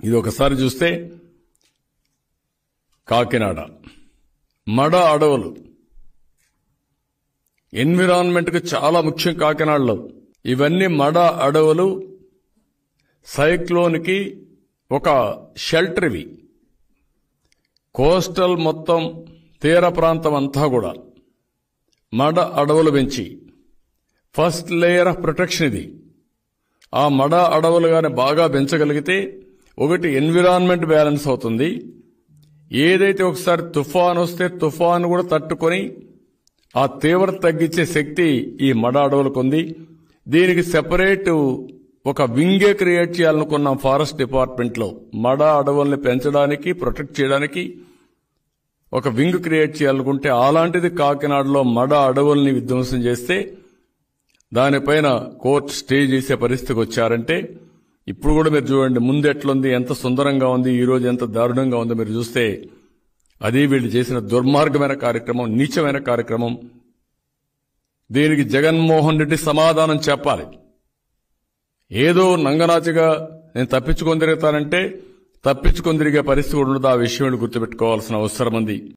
ఇది ఒకసారి చూస్తే కాకినాడ మడ అడవులు ఎన్విరాన్మెంట్కి చాలా ముఖ్యం కాకినాడలో ఇవన్నీ మడ అడవులు సైక్లోన్కి ఒక షెల్టర్ ఇవి కోస్టల్ మొత్తం తీర ప్రాంతం అంతా కూడా మడ అడవులు పెంచి ఫస్ట్ లేయర్ ఆఫ్ ప్రొటెక్షన్ ఇది ఆ మడ అడవులు గాని బాగా పెంచగలిగితే ఒకటి ఎన్విరాన్మెంట్ బ్యాలెన్స్ అవుతుంది ఏదైతే ఒకసారి తుఫాన్ వస్తే తుఫాన్ కూడా తట్టుకొని ఆ తీవ్రత తగ్గించే శక్తి ఈ మడ అడవులకు ఉంది దీనికి సెపరేట్ ఒక వింగే క్రియేట్ చేయాలనుకున్నాం ఫారెస్ట్ డిపార్ట్మెంట్ లో మడ అడవుల్ని పెంచడానికి ప్రొటెక్ట్ చేయడానికి ఒక వింగ్ క్రియేట్ చేయాలనుకుంటే అలాంటిది కాకినాడలో మడ అడవుల్ని విధ్వంసం చేస్తే దానిపైన కోర్టు స్టే చేసే పరిస్థితికి వచ్చారంటే ఇప్పుడు కూడా మీరు చూడండి ముందు ఎట్లుంది ఎంత సుందరంగా ఉంది ఈ రోజు ఎంత దారుణంగా ఉందో మీరు చూస్తే అది వీళ్ళు చేసిన దుర్మార్గమైన కార్యక్రమం నీచమైన కార్యక్రమం దీనికి జగన్మోహన్ రెడ్డి సమాధానం చెప్పాలి ఏదో నంగనాచిగా నేను తప్పించుకొని తిరుగుతానంటే తప్పించుకొని తిరిగే పరిస్థితి కూడా ఉండదు ఆ విషయం గుర్తుపెట్టుకోవాల్సిన అవసరం ఉంది